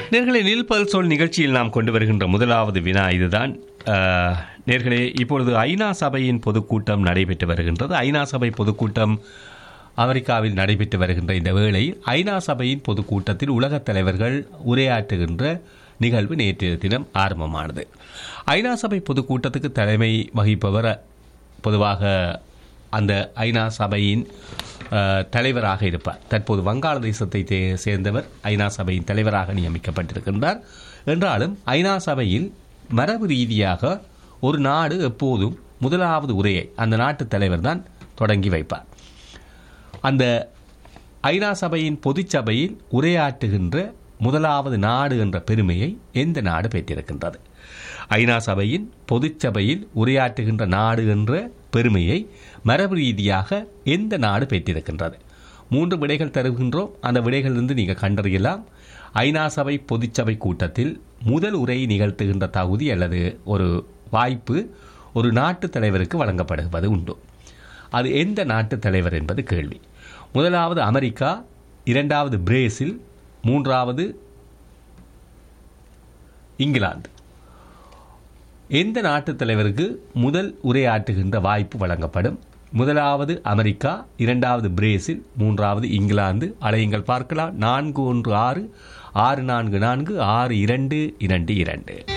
நேர்களே நீல்பல் சொல் நிகழ்ச்சியில் நாம் கொண்டு வருகின்ற முதலாவது வினா இதுதான் அஹ், நேர்களே இப்பொழுது ஐநா சபையின் பொதுக்கூட்டம் நடைபெற்று வருகின்றது ஐநா சபை பொதுக்கூட்டம் அமெரிக்காவில் நடைபெற்று வருகின்ற இந்த வேளையில் ஐநா சபையின் பொதுக்கூட்டத்தில் உலகத் தலைவர்கள் உரையாற்றுகின்ற நிகழ்வு நேற்றைய தினம் ஆரம்பமானது ஐநா சபை பொதுக்கூட்டத்துக்கு தலைமை வகிப்பவர் பொதுவாக அந்த ஐநா சபையின் அஹ், தலைவராக இருப்பார் தற்போது வங்காளதேசத்தை தே- சேர்ந்தவர் ஐநா சபையின் தலைவராக நியமிக்கப்பட்டிருக்கின்றார் என்றாலும் ஐநா சபையில் மரபு ரீதியாக ஒரு நாடு எப்போதும் முதலாவது உரையை அந்த நாட்டு தலைவர் தான் தொடங்கி வைப்பார் அந்த ஐநா சபையின் பொதுச்சபையில் உரையாற்றுகின்ற முதலாவது நாடு என்ற பெருமையை எந்த நாடு பெற்றிருக்கின்றது ஐநா சபையின் பொதுச்சபையில் உரையாற்றுகின்ற நாடு என்ற பெருமையை மரபு ரீதியாக எந்த நாடு பெற்றிருக்கின்றது மூன்று விடைகள் தருகின்றோம் அந்த விடைகளிலிருந்து நீங்கள் கண்டறியலாம் ஐநா சபை பொதுச்சபை கூட்டத்தில் முதல் உரை நிகழ்த்துகின்ற தகுதி அல்லது ஒரு வாய்ப்பு ஒரு நாட்டு தலைவருக்கு வழங்கப்படுவது உண்டு அது எந்த நாட்டு தலைவர் என்பது கேள்வி முதலாவது அமெரிக்கா இரண்டாவது பிரேசில் மூன்றாவது இங்கிலாந்து எந்த நாட்டு தலைவருக்கு முதல் உரையாற்றுகின்ற வாய்ப்பு வழங்கப்படும் முதலாவது அமெரிக்கா இரண்டாவது பிரேசில் மூன்றாவது இங்கிலாந்து அலையுங்கள் பார்க்கலாம் நான்கு ஒன்று ஆறு ஆறு நான்கு நான்கு ஆறு இரண்டு இரண்டு இரண்டு